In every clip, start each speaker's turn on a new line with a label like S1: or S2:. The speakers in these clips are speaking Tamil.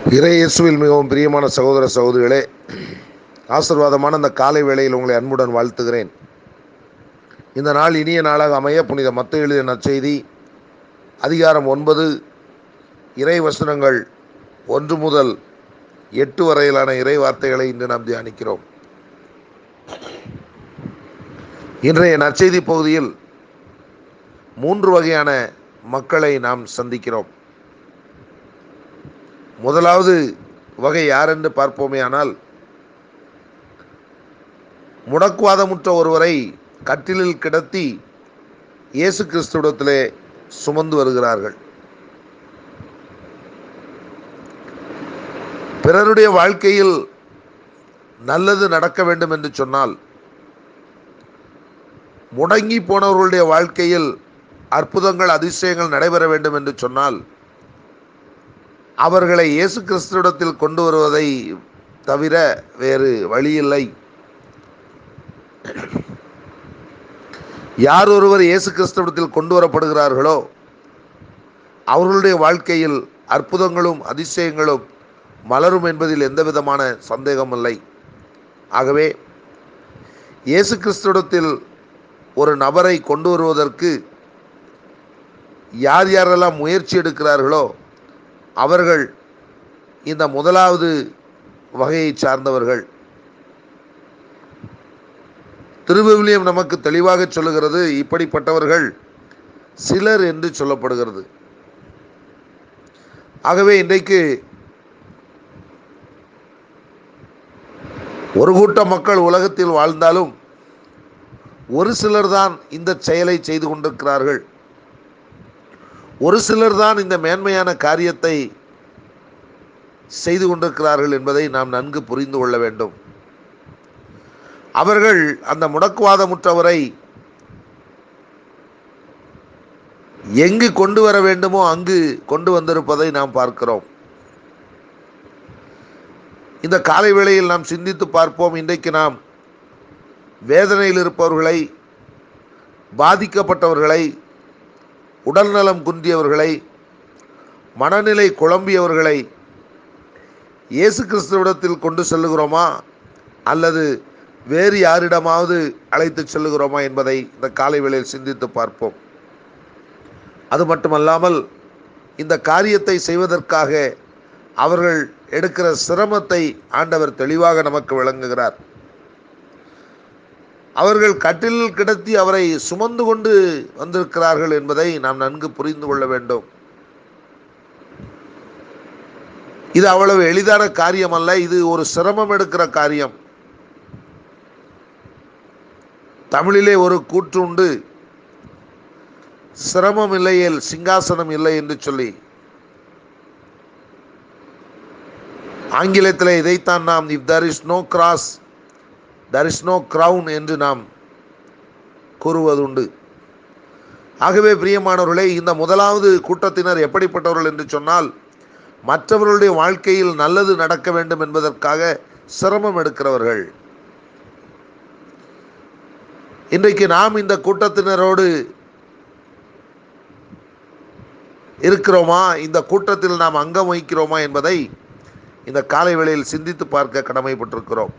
S1: இறை இயேசுவில் மிகவும் பிரியமான சகோதர சகோதரிகளே ஆசிர்வாதமான இந்த காலை வேளையில் உங்களை அன்புடன் வாழ்த்துகிறேன் இந்த நாள் இனிய நாளாக அமைய புனித மத்த எழுதிய நற்செய்தி அதிகாரம் ஒன்பது இறை வசனங்கள் ஒன்று முதல் எட்டு வரையிலான இறை வார்த்தைகளை இன்று நாம் தியானிக்கிறோம் இன்றைய நற்செய்தி பகுதியில் மூன்று வகையான மக்களை நாம் சந்திக்கிறோம் முதலாவது வகை யார் என்று பார்ப்போமே ஆனால் முடக்குவாதமுற்ற ஒருவரை கட்டிலில் கிடத்தி இயேசு கிறிஸ்துவிடத்திலே சுமந்து வருகிறார்கள் பிறருடைய வாழ்க்கையில் நல்லது நடக்க வேண்டும் என்று சொன்னால் முடங்கி போனவர்களுடைய வாழ்க்கையில் அற்புதங்கள் அதிசயங்கள் நடைபெற வேண்டும் என்று சொன்னால் அவர்களை இயேசு கிறிஸ்துவிடத்தில் கொண்டு வருவதை தவிர வேறு வழியில்லை யார் ஒருவர் இயேசு கிறிஸ்துவிடத்தில் கொண்டு வரப்படுகிறார்களோ அவர்களுடைய வாழ்க்கையில் அற்புதங்களும் அதிசயங்களும் மலரும் என்பதில் எந்த விதமான சந்தேகமில்லை ஆகவே இயேசு கிறிஸ்துவிடத்தில் ஒரு நபரை கொண்டு வருவதற்கு யார் யாரெல்லாம் முயற்சி எடுக்கிறார்களோ அவர்கள் இந்த முதலாவது வகையை சார்ந்தவர்கள் திருவிவிலியம் நமக்கு தெளிவாக சொல்லுகிறது இப்படிப்பட்டவர்கள் சிலர் என்று சொல்லப்படுகிறது ஆகவே இன்றைக்கு ஒரு கூட்ட மக்கள் உலகத்தில் வாழ்ந்தாலும் ஒரு சிலர் தான் இந்த செயலை செய்து கொண்டிருக்கிறார்கள் ஒரு சிலர் தான் இந்த மேன்மையான காரியத்தை செய்து கொண்டிருக்கிறார்கள் என்பதை நாம் நன்கு புரிந்து கொள்ள வேண்டும் அவர்கள் அந்த முடக்குவாதமுற்றவரை எங்கு கொண்டு வர வேண்டுமோ அங்கு கொண்டு வந்திருப்பதை நாம் பார்க்கிறோம் இந்த காலை வேளையில் நாம் சிந்தித்து பார்ப்போம் இன்றைக்கு நாம் வேதனையில் இருப்பவர்களை பாதிக்கப்பட்டவர்களை உடல்நலம் குன்றியவர்களை மனநிலை குழம்பியவர்களை இயேசு கிறிஸ்துவிடத்தில் கொண்டு செல்லுகிறோமா அல்லது வேறு யாரிடமாவது அழைத்து செல்லுகிறோமா என்பதை இந்த காலை வேளையில் சிந்தித்து பார்ப்போம் அது மட்டுமல்லாமல் இந்த காரியத்தை செய்வதற்காக அவர்கள் எடுக்கிற சிரமத்தை ஆண்டவர் தெளிவாக நமக்கு விளங்குகிறார் அவர்கள் கட்டிலில் கிடத்தி அவரை சுமந்து கொண்டு வந்திருக்கிறார்கள் என்பதை நாம் நன்கு புரிந்து கொள்ள வேண்டும் இது அவ்வளவு எளிதான காரியம் அல்ல இது ஒரு சிரமம் எடுக்கிற காரியம் தமிழிலே ஒரு கூற்று உண்டு சிரமம் இல்லையேல் சிங்காசனம் இல்லை என்று சொல்லி ஆங்கிலத்தில் இதைத்தான் நாம் if there is no grass there is no crown என்று நாம் கூறுவதுண்டு ஆகவே பிரியமானவர்களே இந்த முதலாவது கூட்டத்தினர் எப்படிப்பட்டவர்கள் என்று சொன்னால் மற்றவர்களுடைய வாழ்க்கையில் நல்லது நடக்க வேண்டும் என்பதற்காக சிரமம் எடுக்கிறவர்கள் இன்றைக்கு நாம் இந்த கூட்டத்தினரோடு இருக்கிறோமா இந்த கூட்டத்தில் நாம் அங்கம் வகிக்கிறோமா என்பதை இந்த காலை வேளையில் சிந்தித்து பார்க்க கடமைப்பட்டிருக்கிறோம்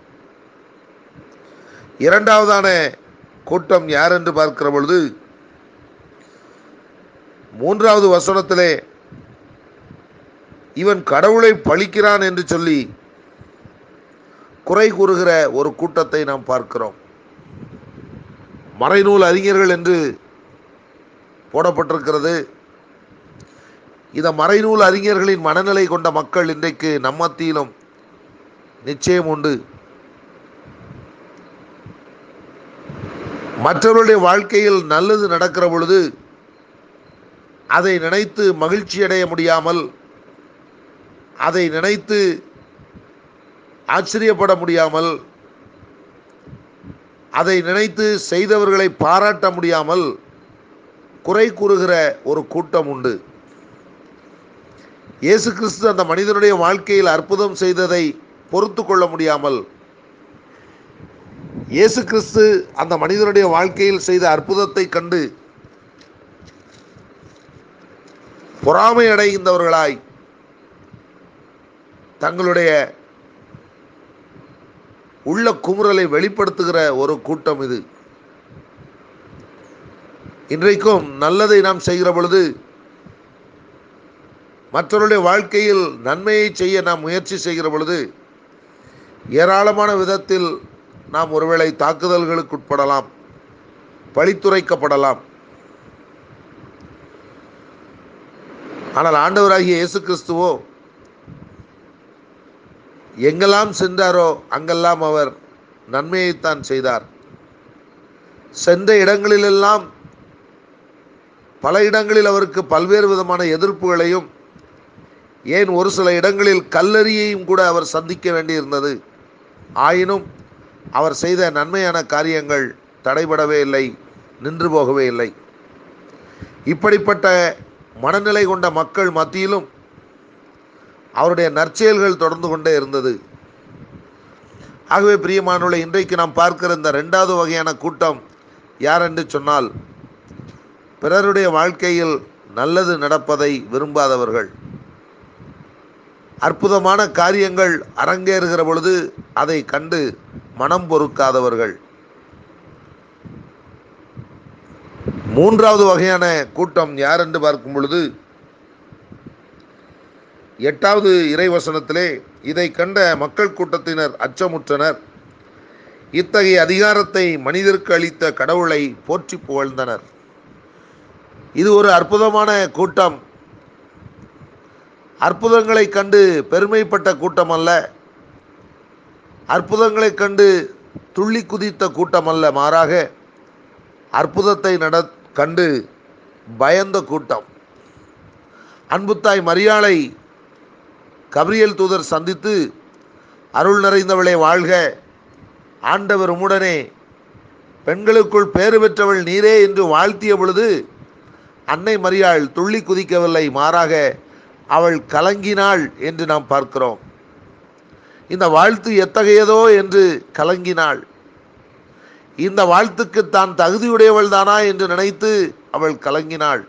S1: இரண்டாவதான கூட்டம் யார் என்று பார்க்கிற பொழுது மூன்றாவது வசனத்திலே இவன் கடவுளை பழிக்கிறான் என்று சொல்லி குறை கூறுகிற ஒரு கூட்டத்தை நாம் பார்க்கிறோம் மறைநூல் அறிஞர்கள் என்று போடப்பட்டிருக்கிறது இந்த மறைநூல் அறிஞர்களின் மனநிலை கொண்ட மக்கள் இன்றைக்கு நம்மத்தியிலும் நிச்சயம் உண்டு மற்றவர்களுடைய வாழ்க்கையில் நல்லது நடக்கிற பொழுது அதை நினைத்து மகிழ்ச்சி அடைய முடியாமல் அதை நினைத்து ஆச்சரியப்பட முடியாமல் அதை நினைத்து செய்தவர்களை பாராட்ட முடியாமல் குறை கூறுகிற ஒரு கூட்டம் உண்டு இயேசு கிறிஸ்து அந்த மனிதனுடைய வாழ்க்கையில் அற்புதம் செய்ததை பொறுத்து கொள்ள முடியாமல் இயேசு கிறிஸ்து அந்த மனிதனுடைய வாழ்க்கையில் செய்த அற்புதத்தை கண்டு பொறாமை அடைகின்றவர்களாய் தங்களுடைய உள்ள குமுறலை வெளிப்படுத்துகிற ஒரு கூட்டம் இது இன்றைக்கும் நல்லதை நாம் செய்கிற பொழுது மற்றவருடைய வாழ்க்கையில் நன்மையை செய்ய நாம் முயற்சி செய்கிற பொழுது ஏராளமான விதத்தில் நாம் ஒருவேளை தாக்குதல்களுக்கு உட்படலாம் பழித்துரைக்கப்படலாம் ஆனால் ஆண்டவராகிய இயேசு கிறிஸ்துவோ எங்கெல்லாம் சென்றாரோ அங்கெல்லாம் அவர் நன்மையைத்தான் செய்தார் சென்ற இடங்களிலெல்லாம் பல இடங்களில் அவருக்கு பல்வேறு விதமான எதிர்ப்புகளையும் ஏன் ஒரு சில இடங்களில் கல்லறியையும் கூட அவர் சந்திக்க வேண்டியிருந்தது ஆயினும் அவர் செய்த நன்மையான காரியங்கள் தடைபடவே இல்லை நின்று போகவே இல்லை இப்படிப்பட்ட மனநிலை கொண்ட மக்கள் மத்தியிலும் அவருடைய நற்செயல்கள் தொடர்ந்து கொண்டே இருந்தது ஆகவே பிரியமானவர்களை இன்றைக்கு நாம் பார்க்கிற இந்த ரெண்டாவது வகையான கூட்டம் யார் என்று சொன்னால் பிறருடைய வாழ்க்கையில் நல்லது நடப்பதை விரும்பாதவர்கள் அற்புதமான காரியங்கள் அரங்கேறுகிற பொழுது அதை கண்டு மனம் பொறுக்காதவர்கள் மூன்றாவது வகையான கூட்டம் யார் என்று பார்க்கும் பொழுது எட்டாவது இறைவசனத்திலே இதை கண்ட மக்கள் கூட்டத்தினர் அச்சமுற்றனர் இத்தகைய அதிகாரத்தை மனிதருக்கு அளித்த கடவுளை போற்றி புகழ்ந்தனர் இது ஒரு அற்புதமான கூட்டம் அற்புதங்களை கண்டு பெருமைப்பட்ட கூட்டம் அல்ல அற்புதங்களை கண்டு துள்ளி குதித்த கூட்டம் அல்ல மாறாக அற்புதத்தை நட கண்டு பயந்த கூட்டம் அன்புத்தாய் மரியாளை கபிரியல் தூதர் சந்தித்து அருள் நிறைந்தவளே வாழ்க ஆண்டவர் உம்முடனே பெண்களுக்குள் பேறு பெற்றவள் நீரே என்று வாழ்த்திய பொழுது அன்னை மரியாள் துள்ளி குதிக்கவில்லை மாறாக அவள் கலங்கினாள் என்று நாம் பார்க்கிறோம் இந்த வாழ்த்து எத்தகையதோ என்று கலங்கினாள் இந்த வாழ்த்துக்கு தான் தகுதியுடையவள் தானா என்று நினைத்து அவள் கலங்கினாள்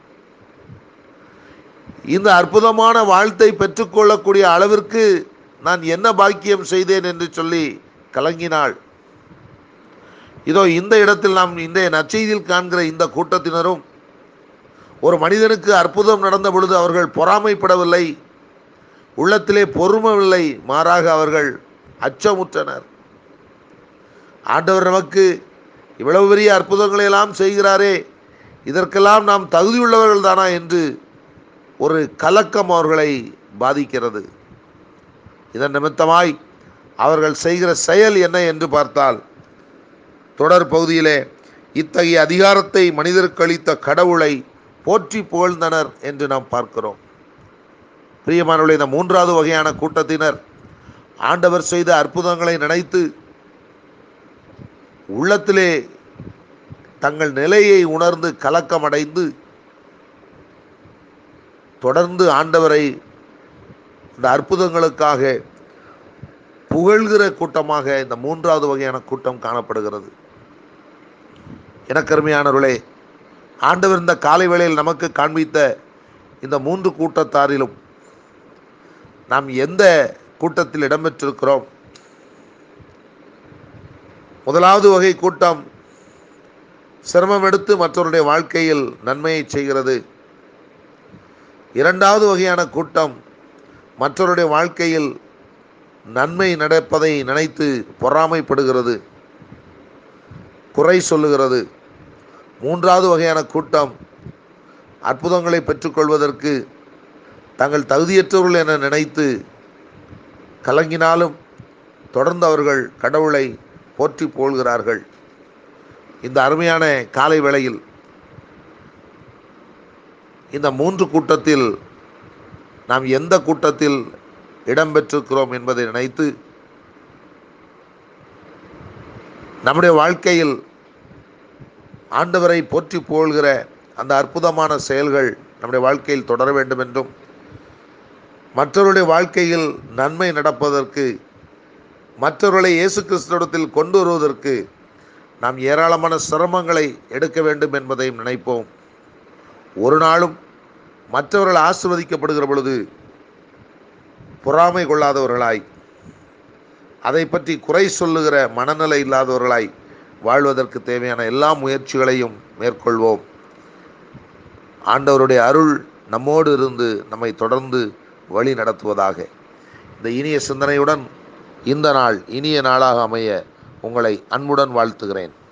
S1: இந்த அற்புதமான வாழ்த்தை பெற்றுக்கொள்ளக்கூடிய அளவிற்கு நான் என்ன பாக்கியம் செய்தேன் என்று சொல்லி கலங்கினாள் இதோ இந்த இடத்தில் நாம் இன்றைய நற்செய்தியில் காண்கிற இந்த கூட்டத்தினரும் ஒரு மனிதனுக்கு அற்புதம் நடந்த பொழுது அவர்கள் பொறாமைப்படவில்லை உள்ளத்திலே பொறுமவில்லை மாறாக அவர்கள் அச்சமுற்றனர் ஆண்டவர் நமக்கு இவ்வளவு பெரிய அற்புதங்களை எல்லாம் செய்கிறாரே இதற்கெல்லாம் நாம் தகுதியுள்ளவர்கள் தானா என்று ஒரு கலக்கம் அவர்களை பாதிக்கிறது இதன் நிமித்தமாய் அவர்கள் செய்கிற செயல் என்ன என்று பார்த்தால் தொடர் பகுதியிலே இத்தகைய அதிகாரத்தை மனிதருக்கு அளித்த கடவுளை போற்றி புகழ்ந்தனர் என்று நாம் பார்க்கிறோம் பிரியமானவர்களே இந்த மூன்றாவது வகையான கூட்டத்தினர் ஆண்டவர் செய்த அற்புதங்களை நினைத்து உள்ளத்திலே தங்கள் நிலையை உணர்ந்து கலக்கமடைந்து தொடர்ந்து ஆண்டவரை இந்த அற்புதங்களுக்காக புகழ்கிற கூட்டமாக இந்த மூன்றாவது வகையான கூட்டம் காணப்படுகிறது எனக்கருமையானவர்களே ஆண்டவர் இந்த காலை வேளையில் நமக்கு காண்பித்த இந்த மூன்று கூட்டத்தாரிலும் நாம் எந்த கூட்டத்தில் இடம்பெற்றிருக்கிறோம் முதலாவது வகை கூட்டம் சிரமம் எடுத்து மற்றவருடைய வாழ்க்கையில் நன்மையை செய்கிறது இரண்டாவது வகையான கூட்டம் மற்றவருடைய வாழ்க்கையில் நன்மை நடப்பதை நினைத்து பொறாமைப்படுகிறது குறை சொல்லுகிறது மூன்றாவது வகையான கூட்டம் அற்புதங்களை பெற்றுக்கொள்வதற்கு தங்கள் தகுதியற்றவர்கள் என நினைத்து கலங்கினாலும் தொடர்ந்து அவர்கள் கடவுளை போற்றி போல்கிறார்கள் இந்த அருமையான காலை வேளையில் இந்த மூன்று கூட்டத்தில் நாம் எந்த கூட்டத்தில் இடம்பெற்றிருக்கிறோம் என்பதை நினைத்து நம்முடைய வாழ்க்கையில் ஆண்டவரை போற்றி புகழ்கிற அந்த அற்புதமான செயல்கள் நம்முடைய வாழ்க்கையில் தொடர வேண்டும் என்றும் மற்றவருடைய வாழ்க்கையில் நன்மை நடப்பதற்கு மற்றவர்களை இயேசு கிறிஸ்துவிடத்தில் கொண்டு வருவதற்கு நாம் ஏராளமான சிரமங்களை எடுக்க வேண்டும் என்பதையும் நினைப்போம் ஒரு நாளும் மற்றவர்கள் ஆசிர்வதிக்கப்படுகிற பொழுது பொறாமை கொள்ளாதவர்களாய் அதை பற்றி குறை சொல்லுகிற மனநிலை இல்லாதவர்களாய் வாழ்வதற்கு தேவையான எல்லா முயற்சிகளையும் மேற்கொள்வோம் ஆண்டவருடைய அருள் நம்மோடு இருந்து நம்மை தொடர்ந்து வழி நடத்துவதாக இந்த இனிய சிந்தனையுடன் இந்த நாள் இனிய நாளாக அமைய உங்களை அன்புடன் வாழ்த்துகிறேன்